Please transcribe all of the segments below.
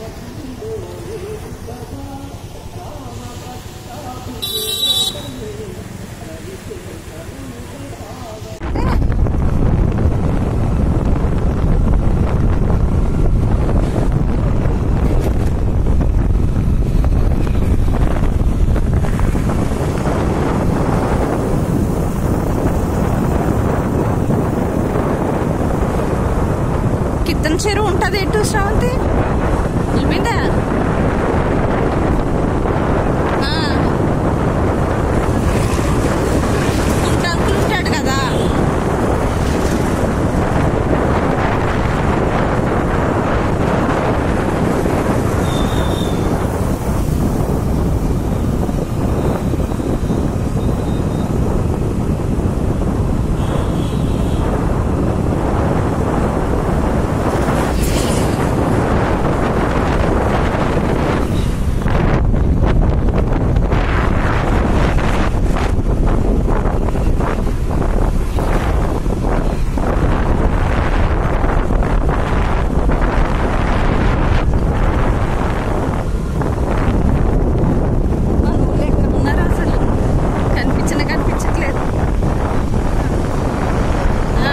కిత్తన్ చెరువు ఉంటుంది ఎటు శ్రావంతి వెళ్ళిపోయిందా ఆ. ఉంటా అంకుల్ ఉంటాడు కదా వాళ్ళు ఎక్కడ ఉన్నారు అసలు కనిపించిన కనిపించట్లేదు ఆ.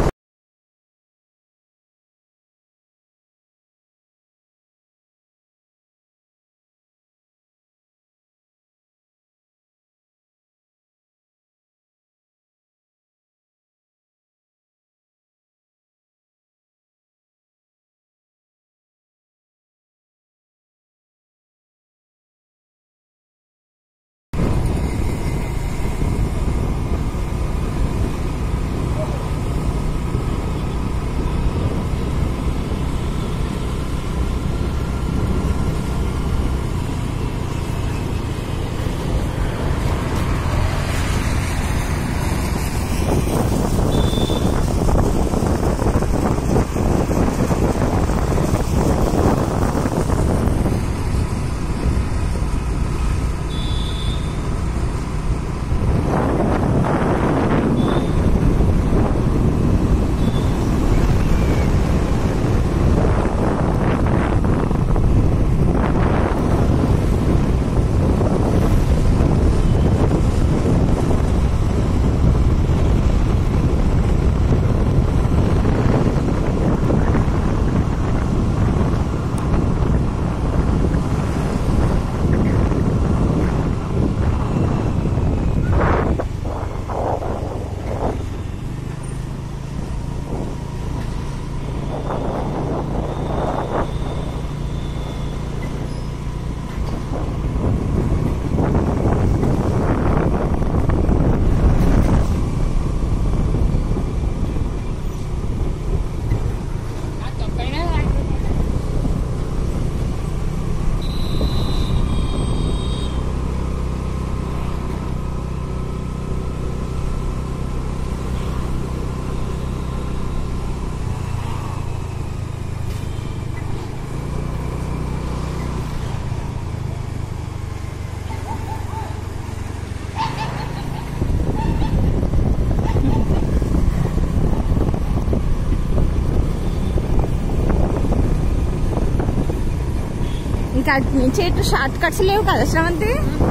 ఇంకా అటు నుంచి ఎటు షార్ట్ కట్స్ లేవు కదా శ్రవంతి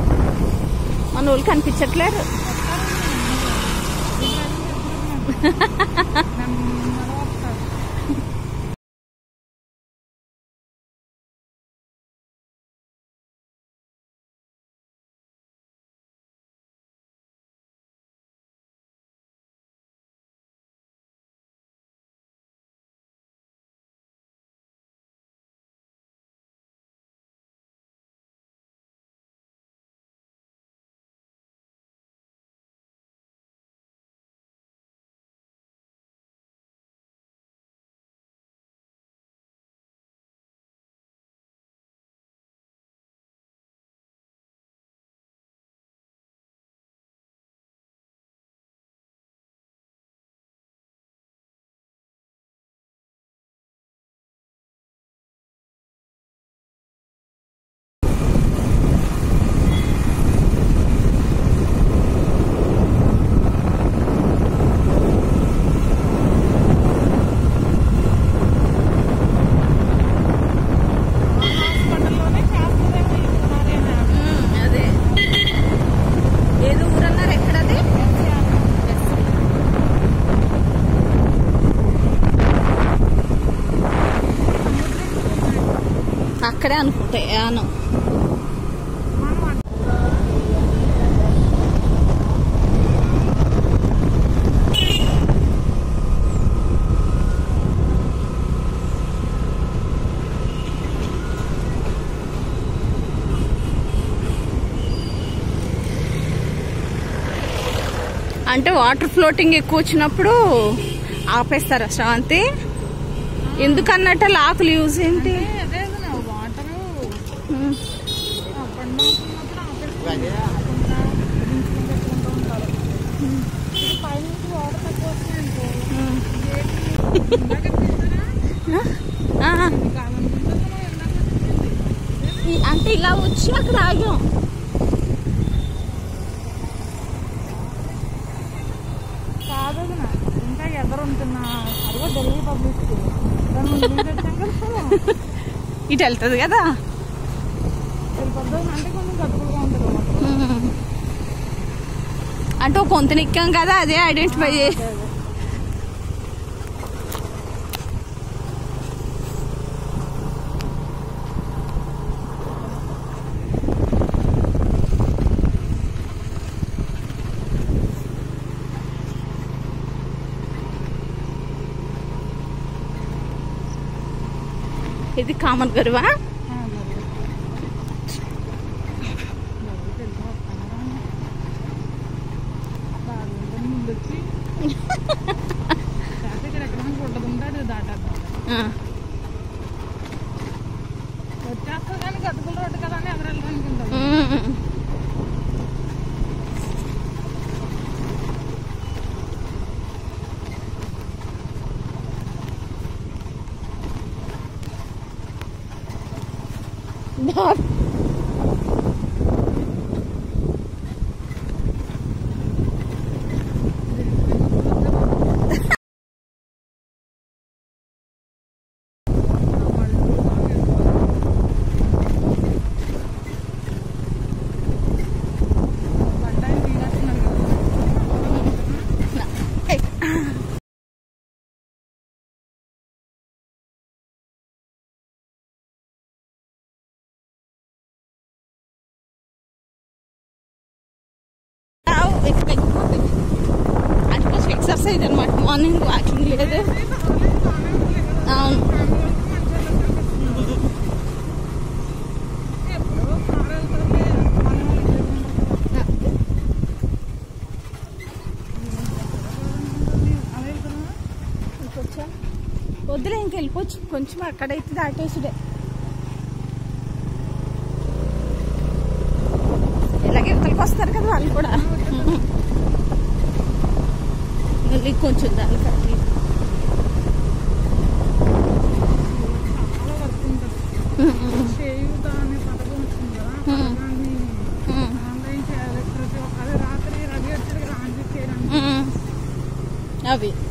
మన వాళ్ళు కనిపించట్లేరు అక్కడే అనుకుంటే యానం అంటే వాటర్ ఫ్లోటింగ్ ఎక్కువ వచ్చినప్పుడు ఆపేస్తారా శ్రావంతి ఎందుకన్నట్టు అలా ఆకులు యూజ్ ఏంటి అదే వాటర్ ఉమ్. బండి అవుతున్నప్పుడు ఆపేస్తుంది ఆపకుండా దించుకుంటూ పెట్టుకుంటూ ఉంటారు ఇది పైనుంచి వాటర్ తక్కువ వస్తున్నాయనుకో ఉమ్. గేట్లు ఇందాక చూసారా ఆ, ఇది కావాలనుకుంటే మనం ఇందాక చూసింది ఈ- అంటే ఇలా వచ్చి అక్కడ ఆగాం కాదు వదిన. ఇంకా ఎదరు ఉంటున్నా అదిగో ఢిల్లీ పబ్లిసిటీ దాని ముందు నుంచి వచ్చాం కదా ఇటు వెళ్తుంది కదా వెళ్ళిపోద్దాం అంటే కొంచెం గతుకులుగా ఉంటుంది వాటర్. ఉమ్. అంటే ఒక కొంత ఎక్కాం కదా అదే ఐడెంటిఫై చేసి అదే, అదే. ఇది కామన్ గరువా ఆ, అదే, అదే. ఎవరికి తెలుసా వస్తున్నారా? బాగుంటుంది ముందు వచ్చి లేకపోతే ఇక్కడ ఎక్కడ గుడ్డదు ఉంటాడు దాటేద్దాం ఆ. వచ్చేస్తుంది కానీ గతుకుల రోడ్డు కదా అని ఎదురు వెళ్ళడానికి ఉంటుంది ఉమ్. దా- బండాయి తీరేస్తున్నాడు కదా ఏయ్. ఆవ్, ఎక్కు, ఎక్కు, ఎక్కు. అది కొంచెం ఎక్సర్సైజ్ అనమాట మార్నింగ్ వాకింగ్ లేదు అవును ఇంకొచ్చా వద్దులే ఇంక వెళ్ళిపోవచ్చు కొంచెం అక్కడైతే దాటేసుడే ఇలాగే ఇవతలకి వస్తారు కదా వాళ్ళు కూడా మళ్ళీ కొంచెం దానికి అటు. చేయూత అనే పథకం వచ్చింది కదా ఆ పథకాన్ని ఉమ్, ఆన్లైన్ చేయాలి ప్రతి ఒక్క అదే రాత్రి రవి వచ్చాడు కదా ఆన్లైన్ చేయడానికి ఉమ్. అవి